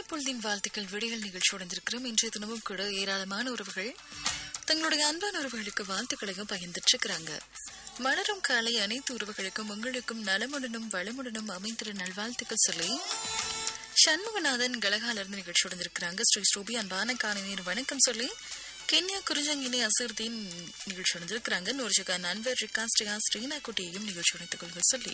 பொழுதின் வாழ்த்துக்கள் விடியல் நிகழ்ச்சி உடந்திருக்கிறோம் இன்றைய தினமும் கூட ஏராளமான உறவுகள் தங்களுடைய அன்பான உறவுகளுக்கு வாழ்த்துக்களையும் பகிர்ந்துட்டு இருக்கிறாங்க மலரும் காலை அனைத்து உறவுகளுக்கும் உங்களுக்கும் நலமுடனும் வளமுடனும் அமைந்திர நல்வாழ்த்துக்கள் சொல்லி சண்முகநாதன் கலகால இருந்து நிகழ்ச்சி உடந்திருக்கிறாங்க ஸ்ரீ ஸ்ரூபி அன்பான காலைநீர் வணக்கம் சொல்லி கென்யா குறிஞ்சங்கினி அசர்தீன் நிகழ்ச்சி உடந்திருக்கிறாங்க நூர்ஜகா நண்பர் ரிகா ஸ்ரீயா ஸ்ரீனா குட்டியையும் நிகழ்ச்சி உடைத்துக் கொள்க சொல்லி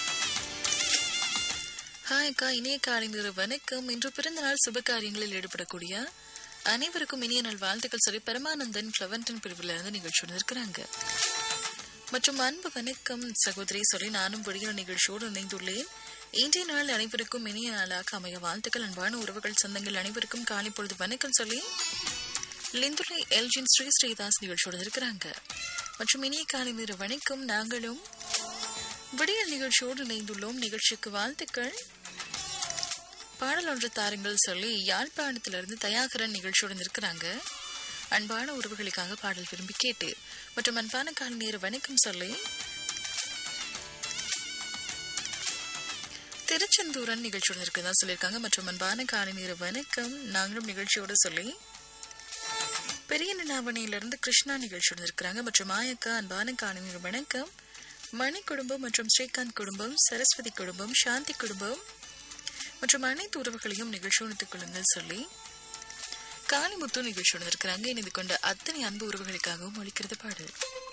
ஹாய் அக்கா இனிய காலை நேர வணக்கம் இன்று பிறந்த நாள் சுப காரியங்களில் ஈடுபடக்கூடிய அனைவருக்கும் இனிய நாள் வாழ்த்துக்கள் சொல்லி பரமானந்தன் கிளவன்டன் பிரிவில் இருந்து நிகழ்ச்சி இருக்கிறாங்க மற்றும் அன்பு வணக்கம் சகோதரி சொல்லி நானும் விடிய நிகழ்ச்சியோடு இணைந்துள்ளேன் இன்றைய நாள் அனைவருக்கும் இனிய நாளாக அமைய வாழ்த்துக்கள் அன்பான உறவுகள் சொந்தங்கள் அனைவருக்கும் காலை பொழுது வணக்கம் சொல்லி லிந்துலை எல்ஜின் ஸ்ரீ ஸ்ரீதாஸ் நிகழ்ச்சியோடு இருக்கிறாங்க மற்றும் இனிய காலை நேர வணக்கம் நாங்களும் விடியல் நிகழ்ச்சியோடு இணைந்துள்ளோம் நிகழ்ச்சிக்கு வாழ்த்துக்கள் பாடல் ஒன்று தாருங்கள் சொல்லி யாழ்ப்பாணத்திலிருந்து தயாகரன் நிகழ்ச்சியுடன் இருக்கிறாங்க அன்பான உறவுகளுக்காக பாடல் விரும்பி கேட்டு மற்றும் அன்பான கால நேர வணக்கம் சொல்லி திருச்செந்தூரன் நிகழ்ச்சியுடன் இருக்குதா சொல்லியிருக்காங்க மற்றும் அன்பான காலை நேர வணக்கம் நாங்களும் நிகழ்ச்சியோடு சொல்லி பெரிய நினாவணியிலிருந்து கிருஷ்ணா நிகழ்ச்சியுடன் இருக்கிறாங்க மற்றும் ஆயக்கா அன்பான காலை நேர வணக்கம் மணி குடும்பம் மற்றும் ஸ்ரீகாந்த் குடும்பம் சரஸ்வதி குடும்பம் சாந்தி குடும்பம் மற்றும் அனைத்து உறவுகளையும் நிகழ்ச்சி உணர்த்துக் கொள்ளுங்கள் சொல்லி காளிமுத்து நிகழ்ச்சி இருக்கிறாங்க இணைந்து கொண்ட அத்தனை அன்பு உறவுகளுக்காகவும் ஒழிக்கிறது பாடல்